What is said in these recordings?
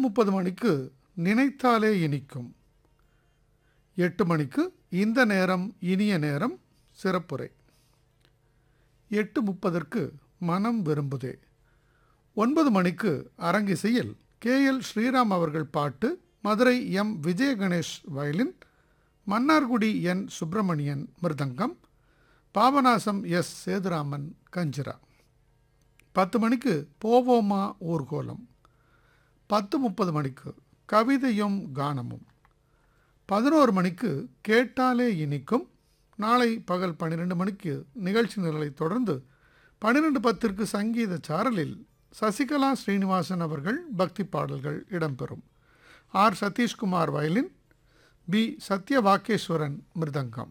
முப்பது மணிக்கு நினைத்தாலே இனிக்கும் எட்டு மணிக்கு இந்த நேரம் இனிய நேரம் சிறப்புரை எட்டு முப்பதற்கு மனம் விரும்புதே ஒன்பது மணிக்கு அரங்கிசையில் கே எல் ஸ்ரீராம் அவர்கள் பாட்டு Madurai M Vijaya Ganesh violin Mannargudi N Subramanian mridangam Papanasam S Sethuraman kanjira பத்து மணிக்கு போவோமா ஊர்கோலம் பத்து முப்பது மணிக்கு கவிதையும் கானமும் பதினோரு மணிக்கு கேட்டாலே இனிக்கும் நாளை பகல் பன்னிரெண்டு மணிக்கு நிகழ்ச்சி நிரலை தொடர்ந்து பன்னிரெண்டு பத்திற்கு சங்கீத சாரலில் சசிகலா ஸ்ரீனிவாசன் அவர்கள் பக்தி பாடல்கள் இடம்பெறும் R Satishkumar violin P Sathyavageeswaran mridangam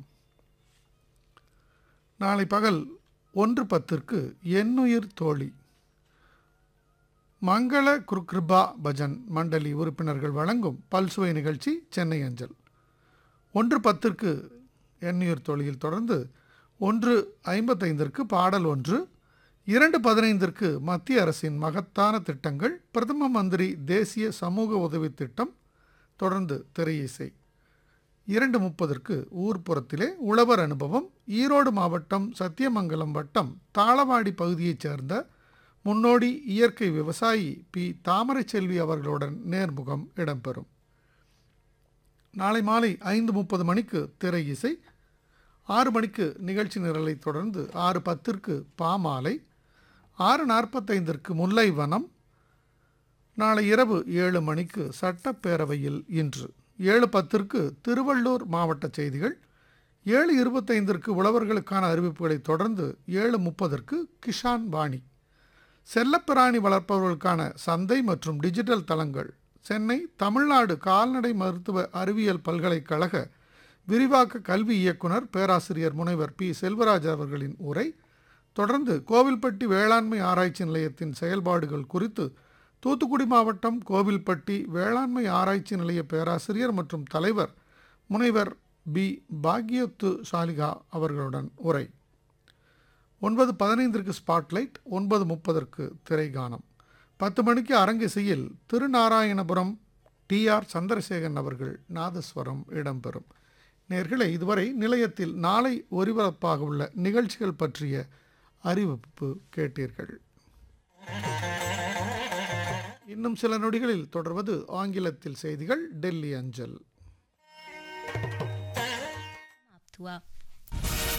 நாளை பகல் ஒன்று பத்திற்கு எண்ணுயிர் தோழி மங்கள குருகிருபா பஜன் மண்டலி உறுப்பினர்கள் வழங்கும் பல்சுவை நிகழ்ச்சி சென்னை அஞ்சல் ஒன்று பத்திற்கு எண்ணுயிர் தோழியில் தொடர்ந்து ஒன்று ஐம்பத்தைந்திற்கு பாடல் ஒன்று இரண்டு பதினைந்திற்கு மத்திய அரசின் மகத்தான திட்டங்கள் பிரதம மந்திரி தேசிய சமூக உதவி திட்டம் தொடர்ந்து திரையிசை இரண்டு முப்பதற்கு ஊர்ப்புறத்திலே உழவர் அனுபவம் ஈரோடு மாவட்டம் சத்தியமங்கலம் வட்டம் தாளவாடி பகுதியைச் சேர்ந்த முன்னோடி இயற்கை விவசாயி பி தாமரை செல்வி அவர்களுடன் நேர்முகம் இடம்பெறும் நாளை மாலை ஐந்து முப்பது மணிக்கு திரை இசை ஆறு மணிக்கு நிகழ்ச்சி நிரலை தொடர்ந்து ஆறு பத்திற்கு பாமாலை ஆறு நாற்பத்தைந்திற்கு முல்லை வனம் நாளை இரவு ஏழு மணிக்கு சட்டப்பேரவையில் இன்று ஏழு பத்திற்கு திருவள்ளூர் மாவட்ட செய்திகள் ஏழு இருபத்தைந்திற்கு உழவர்களுக்கான அறிவிப்புகளை தொடர்ந்து ஏழு முப்பதற்கு கிஷான் வாணி செல்லப்பிராணி வளர்ப்பவர்களுக்கான சந்தை மற்றும் டிஜிட்டல் தளங்கள் சென்னை தமிழ்நாடு கால்நடை மருத்துவ அறிவியல் பல்கலைக்கழக விரிவாக்க கல்வி இயக்குனர் பேராசிரியர் முனைவர் பி செல்வராஜ் அவர்களின் உரை தொடர்ந்து கோவில்பட்டி வேளாண்மை ஆராய்ச்சி நிலையத்தின் செயல்பாடுகள் குறித்து தூத்துக்குடி மாவட்டம் கோவில்பட்டி வேளாண்மை ஆராய்ச்சி நிலைய பேராசிரியர் மற்றும் தலைவர் முனைவர் பி பாக்யத்து சாலிகா அவர்களுடன் உரை ஒன்பது பதினைந்திற்கு ஸ்பாட்லைட் ஒன்பது முப்பதற்கு திரைகானம் பத்து மணிக்கு அரங்கிசையில் திருநாராயணபுரம் டி ஆர் சந்திரசேகரன் அவர்கள் நாதஸ்வரம் இடம்பெறும் நேர்களை இதுவரை நிலையத்தில் நாளை ஒலிபரப்பாக உள்ள நிகழ்ச்சிகள் பற்றிய அறிவிப்பு கேட்டீர்கள் இன்னும் சில நொடிகளில் தொடர்வது ஆங்கிலத்தில் செய்திகள் டெல்லி அஞ்சல் toi.